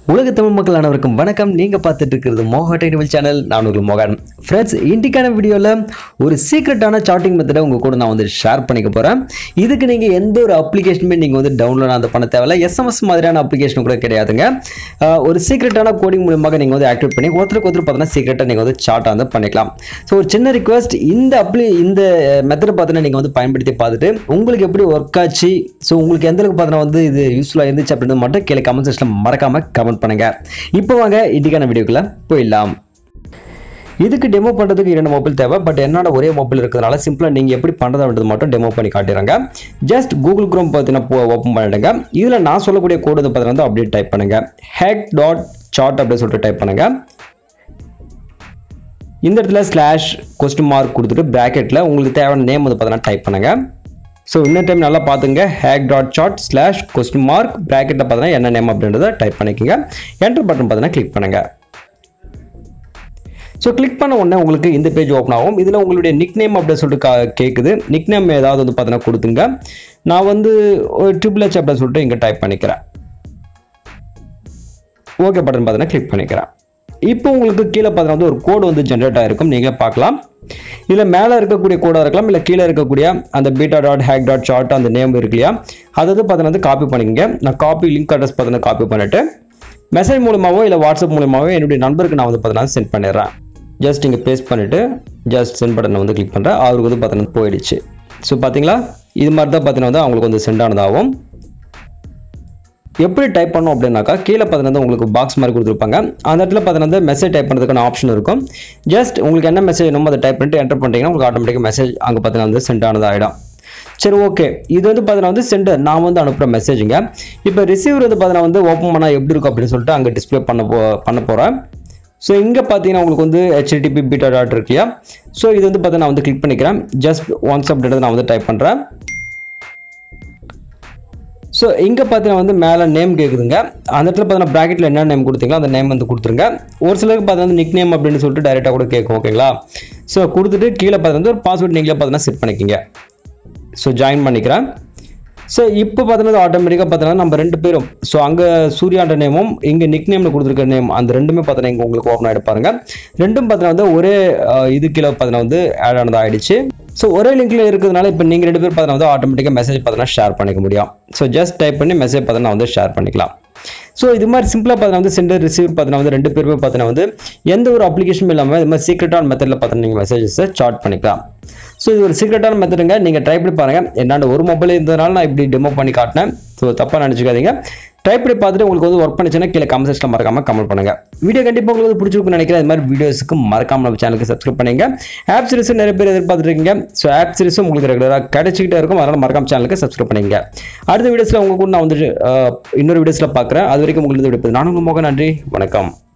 உலக தமிழ் மக்கள் அனைவருக்கும் வணக்கம் நீங்கள் பார்த்துட்டு இருக்கிறது மோகா டெக்னிக்கல் சேனல் நான் உங்களுக்கு மோகன் ஃப்ரெண்ட்ஸ் இன்றைக்கான வீடியோவில் ஒரு சீக்ரெட்டான சார்ட்டிங் மெத்தடை உங்கள் கூட நான் வந்து ஷேர் பண்ணிக்க போகிறேன் இதுக்கு நீங்கள் எந்த ஒரு அப்ளிகேஷனுமே நீங்கள் வந்து டவுன்லோட் அந்த பண்ண தேவையில்ல எஸ்எம்எஸ் மாதிரியான அப்ளிகேஷன் கூட கிடையாதுங்க ஆஹ் ஒரு சீக்ரெட்டான கோடிங் மூலியமாக நீங்கள் வந்து ஆக்டிவேட் பண்ணி ஒருத்தருக்கு ஒருத்தர் பார்த்தீங்கன்னா சீக்ரெட்டாக நீங்கள் வந்து சார்ட்டாக வந்து பண்ணிக்கலாம் ஸோ ஒரு சின்ன ரிக்வஸ்ட் இந்த அப்ளி இந்த மெத்தட் பார்த்தீங்கன்னா நீங்கள் வந்து பயன்படுத்தி பார்த்துட்டு உங்களுக்கு எப்படி ஒர்க் ஆச்சு ஸோ உங்களுக்கு எந்த அளவுக்கு பார்த்தீங்கன்னா வந்து இது யூஸ்ஃபுல்லாக இருந்துச்சு அப்படின்னு மட்டும் கீழே கமெண்ட் செக்ஷனில் மறக்காமல் கமெண்ட் பண்ணுங்க இப்போ வாங்க இதுக்கான வீடியோக்குள்ள போயிடலாம் இதுக்கு டெமோ பண்ணுறதுக்கு இரண்டு மொபைல் தேவை பட் என்னோட ஒரே மொபைல் இருக்கிறதுனால சிம்பிளாக நீங்கள் எப்படி பண்ணுறதுன்றது மட்டும் டெமோ பண்ணி காட்டிடுறாங்க ஜஸ்ட் கூகுள் குரோம் பார்த்தீங்கன்னா ஓப்பன் பண்ணிடுங்க இதில் நான் சொல்லக்கூடிய கோடு வந்து பார்த்தீங்கன்னா அப்படியே டைப் பண்ணுங்க ஹேக் டாட் சார்ட் அப்படின்னு சொல்லிட்டு டைப் பண்ணுங்க இந்த இடத்துல ஸ்லாஷ் கொஸ்டின் மார்க் கொடுத்துட்டு ப்ராக்கெட்டில் உங்களுக்கு தேவையான நேம் வந்து பார்த்தீங்கன்னா டைப் பண்ணுங்க ஸோ இன்னும் டைம் நல்லா பார்த்துங்க hack dot chart slash question mark ப்ராக்கெட்டில் பார்த்தீங்கன்னா என்ன நேம் அப்படின்றத டைப் பண்ணிக்கோங்க என்டர் பட்டன் பார்த்தீங்கன்னா கிளிக் பண்ணுங்கள் ஸோ கிளிக் பண்ண உடனே உங்களுக்கு இந்த பேஜ் ஓப்பன் ஆகும் இதில் உங்களுடைய நிக் நேம் அப்படின்னு சொல்லிட்டு கா கேட்குது நிக் நேம் ஏதாவது வந்து பார்த்தீங்கன்னா கொடுத்துங்க நான் வந்து ஒரு ட்ரிபிள் ஹெச் அப்படின்னு சொல்லிட்டு இங்கே டைப் பண்ணிக்கிறேன் ஓகே பட்டன் பார்த்தீங்கன்னா கிளிக் பண்ணிக்கிறேன் இப்போ உங்களுக்கு கீழே பார்த்தீங்கன்னா வந்து ஒரு கோடு வந்து ஜென்ரேட் ஆகிருக்கும் நீங்களே பார்க்கலாம் இதில் மேலே இருக்கக்கூடிய கோடாக இருக்கலாம் இல்லை கீழே இருக்கக்கூடிய அந்த beta dot hack dot short அந்த நேம் இருக்கு இல்லையா அதை வந்து பார்த்தீங்கன்னா வந்து காப்பி பண்ணிக்கங்க நான் காப்பி லிங்க் அட்ரஸ் பார்த்தீங்கன்னா காப்பி பண்ணிவிட்டு மெசேஜ் மூலமாவோ இல்லை வாட்ஸ்அப் மூலமாவோ என்னுடைய நண்பருக்கு நான் வந்து பார்த்தீங்கன்னா சென்ட் பண்ணிடுறேன் ஜஸ்ட் இங்கே பேஸ்ட் பண்ணிவிட்டு ஜஸ்ட் சென்ட் பட்டனை வந்து கிளிக் பண்ணுறேன் அவருக்கு வந்து பார்த்தீங்கன்னா போயிடுச்சு ஸோ பார்த்தீங்களா இது மாதிரி தான் பார்த்தீங்கன்னா வந்து அவங்களுக்கு வந்து சென்ட் ஆனதாகும் எப்படி டைப் பண்ணோம் அப்படின்னாக்கா கீழே பார்த்தீங்கன்னா உங்களுக்கு பாக்ஸ் மாதிரி கொடுத்துருப்பாங்க அந்த இடத்துல பார்த்தீங்கன்னா மெசேஜ் டைப் பண்ணுறதுக்கான ஆப்ஷன் இருக்கும் ஜஸ்ட் உங்களுக்கு என்ன மெசேஜ் வேணுமோ அதை டைப் பண்ணிட்டு என்டர் பண்ணிட்டீங்கன்னா உங்களுக்கு ஆட்டோமேட்டிக்காக மெசேஜ் அங்கே பார்த்தீங்கன்னா வந்து சென்ட் ஆனது ஆகிடும் சரி ஓகே இது வந்து பார்த்தீங்கன்னா வந்து சென்டர் நான் வந்து அனுப்புகிற மெசேஜுங்க இப்போ ரிசீவர் வந்து பார்த்தீங்கன்னா வந்து ஓப்பன் பண்ணால் எப்படி இருக்கும் அப்படின்னு சொல்லிட்டு அங்கே டிஸ்ப்ளே பண்ண போ பண்ண போகிறேன் ஸோ இங்கே பார்த்தீங்கன்னா உங்களுக்கு வந்து ஹெச்டிபி பீட்டா டாட் இருக்கியா ஸோ இது வந்து பார்த்தீங்கன்னா நான் வந்து கிளிக் பண்ணிக்கிறேன் ஜஸ்ட் ஒன்ஸ் அப்படின்றத நான் வந்து டைப் பண்ணுறேன் ஸோ இங்கே பார்த்தீங்கன்னா வந்து மேலே நேம் கேட்குதுங்க அந்த இடத்துல பார்த்தீங்கன்னா ப்ராக்கெட்டில் என்ன நேம் கொடுத்தீங்களோ அந்த நேம் வந்து கொடுத்துருங்க ஒரு சிலருக்கு பார்த்தீங்கன்னா நிக் நேம் அப்படின்னு சொல்லிட்டு டைரெக்டாக கூட கேட்கும் ஓகேங்களா ஸோ கொடுத்துட்டு கீழே பார்த்தீங்கன்னா ஒரு பாஸ்வேர்ட் நீங்களே பார்த்தீங்கன்னா செட் பண்ணிக்கிங்க ஸோ ஜாயின் பண்ணிக்கிறேன் ஸோ இப்போ பார்த்தீங்கன்னா ஆட்டோமேட்டிக்காக பார்த்தீங்கன்னா நம்ம ரெண்டு பேரும் ஸோ அங்கே சூர்யாண்ட நேமும் இங்கே நிக் நேமில் கொடுத்துருக்க நேம் அந்த ரெண்டுமே பார்த்தீங்கன்னா இங்கே உங்களுக்கு ஓப்பன் ஆகிட்டு பாருங்க ரெண்டும் பார்த்தீங்கன்னா வந்து ஒரே அஹ், இது கீழே பார்த்தீங்கன்னா வந்து ஆட் ஆனது ஆயிடுச்சு ஸோ ஒரே லிங்க்ல இருக்கிறதுனால இப்போ நீங்கள் ரெண்டு பேர் பார்த்தீங்கன்னா வந்து ஆட்டோமேட்டிக்காக மெசேஜ் பார்த்தீங்கன்னா ஷேர் பண்ணிக்க முடியும் ஸோ ஜஸ்ட் டைப் பண்ணி மெசேஜ் பார்த்தீங்கன்னா வந்து ஷேர் பண்ணிக்கலாம் ஸோ இது மாதிரி சிம்பிளாக பார்த்தீங்கன்னா வந்து சென்டர் ரிசீவர் பார்த்தீங்கன்னா வந்து ரெண்டு பேருமே பார்த்தீங்கன்னா வந்து எந்த ஒரு அப்ளிகேஷனும் இல்லாமல் இது மாதிரி சீக்ரெட்டான மெத்தடில் பார்த்தீங்கன்னா நீங்கள் மெசேஜஸை சார்ட் பண்ணிக்கலாம் ஸோ இது ஒரு சீக்ரெட்டான மெத்தடுங்க நீங்கள் ட்ரை பண்ணி பாருங்கள் என்னோட ஒரு மொபைல் இருந்ததுனால நான் இப்படி டெமோ பண்ணி காட்டினேன் ஸோ தப்பாக நினச்சிக்காதீங்க ட்ரை பண்ணி பார்த்துட்டு உங்களுக்கு வந்து ஒர்க் பண்ணிச்சுன்னா கீழே கமெண்ட் செக்ஷனில் மறக்காம கமெண்ட் பண்ணுங்க வீடியோ கண்டிப்பாக உங்களுக்கு வந்து பிடிச்சிருக்குன்னு நினைக்கிறேன் இது மாதிரி வீடியோஸுக்கு மறக்காம நம்ம சேனலுக்கு சப்ஸ்கிரைப் பண்ணுங்க ஆப் சீரிஸும் நிறைய பேர் எதிர்பார்த்துருக்கீங்க ஸோ ஆப் சீரிஸும் உங்களுக்கு ரெகுலராக கிடைச்சிக்கிட்டே இருக்கும் அதனால் மறக்காம சேனலுக்கு சப்ஸ்கிரைப் பண்ணுங்க அடுத்த வீடியோஸில் உங்க கூட நான் வந்து அஹ், இன்னொரு வீடியோஸில் பார்க்குறேன் அது வரைக்கும் உங்களுக்கு விடுப்பது நானும் உங்கள் மோகன் நன்றி வணக்கம்